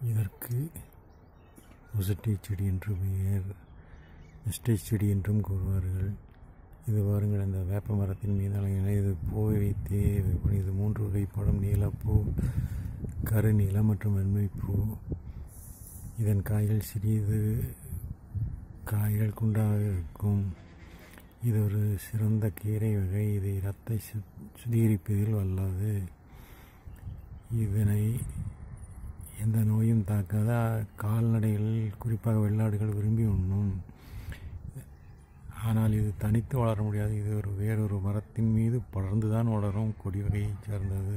இதற்கு முசட்டை செடி என்று பெயர் மிஸ்டை செடி என்றும் கூறுவார்கள் இது பாருங்கள் இந்த வேப்ப மரத்தின் மீது அழகின இது பூவை வைத்தே இது மூன்று வகைப்படும் நீலப்பூ கருநீலம் மற்றும் வெண்மைப்பூ இதன் காய்கள் சிறிது காய்கள் குண்டாக இருக்கும் இது ஒரு சிறந்த கீரை வகை இது இரத்தை சு- சுத்திகரிப்பதில் வல்லது இதனை எந்த நோயும் தாக்காத கால்நடைகள் குறிப்பாக வெள்ளாடுகள் விரும்பி உண்ணும் ஆனால் இது தனித்து வளர முடியாது இது ஒரு வேறொரு மரத்தின் மீது படர்ந்து தான் வளரும் கொடி வகையைச் சேர்ந்தது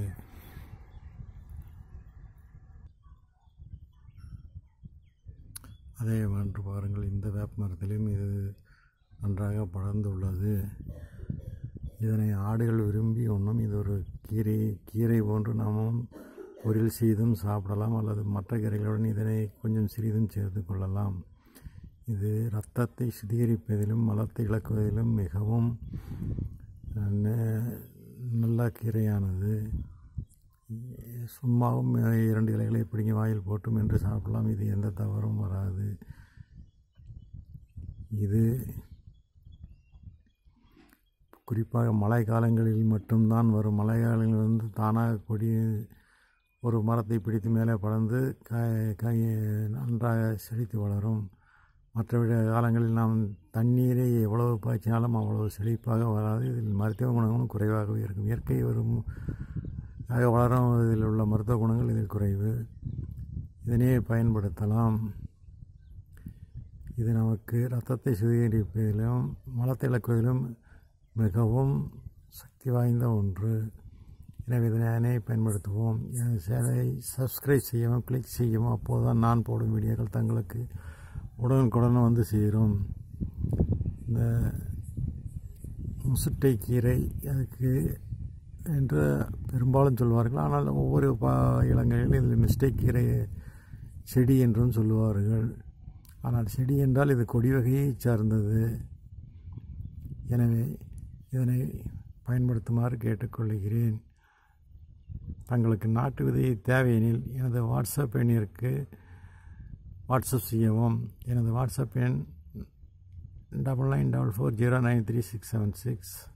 அதே போன்று பாருங்கள் இந்த வேப்ப மரத்திலும் இது நன்றாக படர்ந்துள்ளது இதனை ஆடுகள் விரும்பி உண்ணும் இது ஒரு கீரை கீரை போன்று நாமும் பொரியல் செய்தும் சாப்பிடலாம் அல்லது மற்ற கீரைகளுடன் இதனை கொஞ்சம் சிறிதும் சேர்த்து கொள்ளலாம் இது இரத்தத்தை சுத்திகரிப்பதிலும் மலத்தை இழக்குவதிலும் மிகவும் ந- நல்ல கீரையானது சும்மாவும் இரண்டு இலைகளை பிடுங்கி வாயில் போட்டும் என்று சாப்பிடலாம் இது எந்த தவறும் வராது இது குறிப்பாக மழை காலங்களில் மட்டும்தான் வரும் மழை காலங்களில் வந்து தானாக கொடி ஒரு மரத்தை பிடித்து மேலே படர்ந்து காய் காய் நன்றாக செழித்து வளரும் மற்றவிட காலங்களில் நாம் தண்ணீரை எவ்வளவு பாய்ச்சினாலும் அவ்வளவு செழிப்பாக வராது இதில் மருத்துவ குணங்களும் குறைவாகவே இருக்கும் இயற்கை வரும் ஆக வளரும் இதில் உள்ள மருத்துவ குணங்கள் இதில் குறைவு இதனையே பயன்படுத்தலாம் இது நமக்கு இரத்தத்தை சுத்திகரிப்பதிலும் மலத்தை இழக்குவதிலும் மிகவும் சக்தி வாய்ந்த ஒன்று எனவே இதனை பயன்படுத்துவோம் எனது சேனலை சப்ஸ்கிரைப் செய்யவும் கிளிக் செய்யவும் அப்போதுதான் நான் போடும் வீடியோக்கள் தங்களுக்கு உடனுக்குடன் வந்து சேரும் இந்த முசுட்டை கீரை அதுக்கு என்று பெரும்பாலும் சொல்வார்கள் ஆனால் ஒவ்வொரு பா இளங்களிலும் இதில் மிஸ்டேக் கீரை செடி என்றும் சொல்லுவார்கள் ஆனால் செடி என்றால் இது கொடி வகையைச் சார்ந்தது எனவே இதனை பயன்படுத்துமாறு கேட்டுக்கொள்கிறேன் தங்களுக்கு நாட்டு விதை தேவையெனில் எனது வாட்ஸ்அப் எண்ணிற்கு வாட்ஸ்அப் செய்யவும் எனது வாட்ஸ்அப் எண் double nine double four zero nine three six seven six